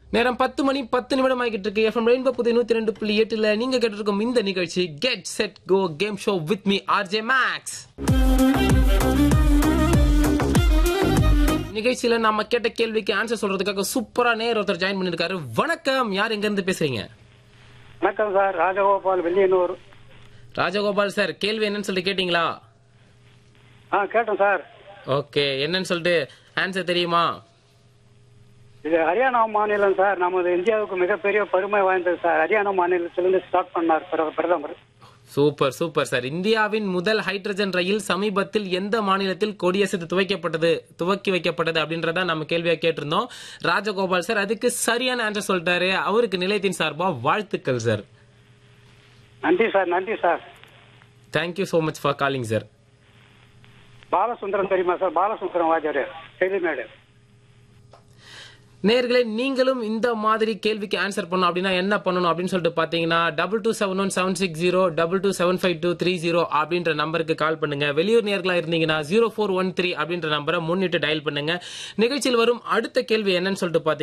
நேரம் பத்து மணி பத்து நிமிடம் ஆகிட்டு இருக்கு எஃப்எம் ரெயின்போ புதிய நூத்தி ரெண்டு புள்ளி எட்டுல நீங்க கேட்டிருக்கும் இந்த நிகழ்ச்சி get set go game show with me RJ Max நிகழ்ச்சியில நம்ம கேட்ட கேள்விக்கு ஆன்சர் சொல்றதுக்காக சூப்பரா நேர் ஒருத்தர் ஜாயின் பண்ணிருக்காரு வணக்கம் யார் எங்க இருந்து பேசுறீங்க வணக்கம் சார் ராஜகோபால் வெள்ளியனூர் ராஜகோபால் சார் கேள்வி என்னன்னு சொல்லிட்டு கேட்டீங்களா ஆ கேட்டேன் சார் ஓகே என்னன்னு சொல்லிட்டு ஆன்சர் தெரியுமா இது ஹரியானா மாநிலம் சார் நமது இந்தியாவுக்கு மிகப்பெரிய பெருமை வாய்ந்தது சார் ஹரியானா மாநிலத்திலிருந்து ஸ்டார்ட் பண்ணார் பிர- பிரதமர் சூப்பர் சூப்பர் சார் இந்தியாவின் முதல் ஹைட்ரஜன் ரயில் சமீபத்தில் எந்த மாநிலத்தில் கொடியசைத்து துவைக்கப்பட்டது துவக்கி வைக்கப்பட்டது அப்படின்றத நம்ம கேள்வியா கேட்டிருந்தோம் ராஜகோபால் சார் அதுக்கு சரியான ஆன்சர் சொல்லிட்டாரு அவருக்கு நிலையத்தின் சார்பா வாழ்த்துக்கள் சார் நன்றி சார் நன்றி sir thank you so much for calling sir Balasundaram தெரியுமா சார் பாலசுந்தரம் வாஜர் செல்லிமேடு நேர்களே நீங்களும் இந்த மாதிரி கேள்விக்கு ஆன்சர் பண்ணணும் அப்படின்னா என்ன பண்ணணும் அப்படின்னு சொல்லிட்டு பாத்தீங்கன்னா double two seven one seven six zero double two seven five two three zero அப்படின்ற நம்பருக்கு கால் பண்ணுங்க வெளியூர் நேர்களா இருந்தீங்கன்னா ஜீரோ ஃபோர் ஒன் த்ரீ அப்படின்ற நம்பரை முன்னிட்டு டயல் பண்ணுங்க நிகழ்ச்சியில் வரும் அடுத்த கேள்வி என்னன்னு சொல்லிட்டு பாத்தீங்கன்னா